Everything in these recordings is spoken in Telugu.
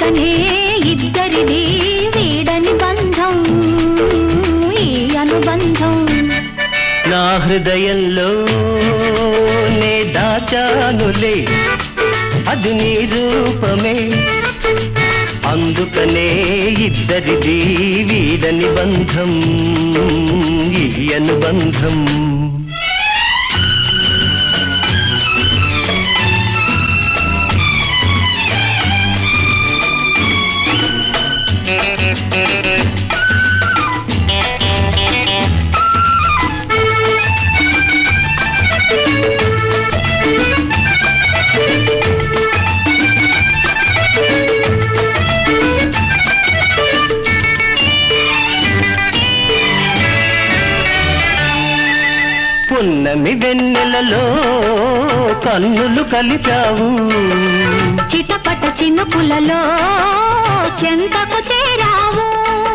అందుకనే ఇద్దరిది వీడని బంధం ఈ అనుబంధం నా హృదయంలో నే దాచానులే అది నీ రూపమే అందుకనే ఇద్దరిది వీడని బంధం ఈ అనుబంధం పున్నమి వెన్నెలలో కన్నులు కలిపావు చిటపట చినుకులలో చెంతకు చేరావు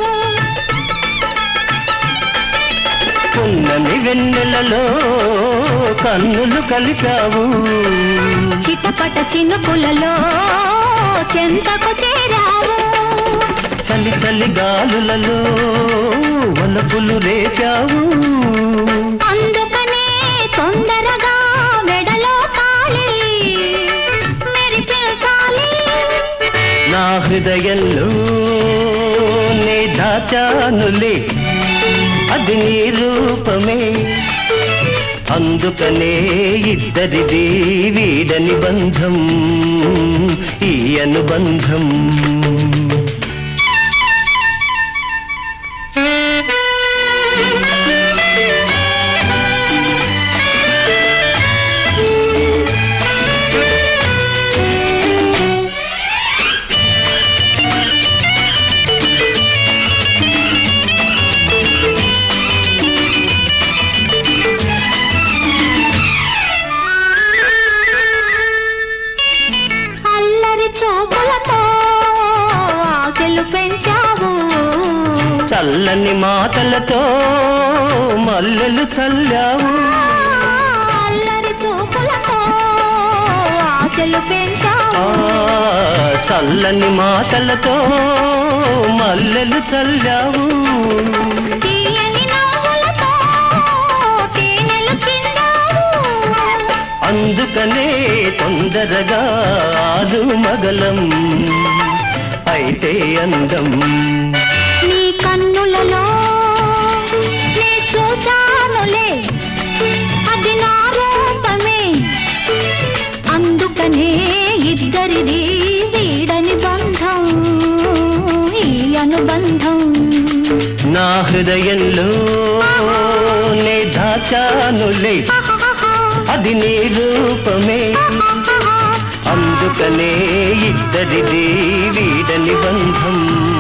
పున్నమి వెన్నెలలో కన్నులు కలిపావు చిటపట చినుకులలో చెంతకు చేరావు చలి చలి గాలులలో వలపులు రేపావు అందుకనే తొందరగా మెడలో తాళి మెరిపించాలి నా హృదయంలో నే దాచానులే అది నీ రూపమే అందుకనే ఇద్దరిది వీడని బంధం ఈ అనుబంధం అల్లరి చూపులతో ఆశలు పెంచావు చల్లని మాటలతో మల్లెలు చల్లావు అల్లరి చూపులతో ఆశలు ఆ, పెంచావు చల్లని మాటలతో మల్లెలు చల్లావు తీయని నవ్వులతో తేనెలు చిందావు అందుకనే తొందరగా ఆలు మగలం అయితే అందం నీ కన్నులలో నీ చూశానులే అది నా రూపమే అందుకనే ఇద్దరిది వీడని బంధం ఈ అనుబంధం నా హృదయంలో నే దాచానులే అది నీ రూపమే అందుకనే ఇద్దరిది వీడని బంధం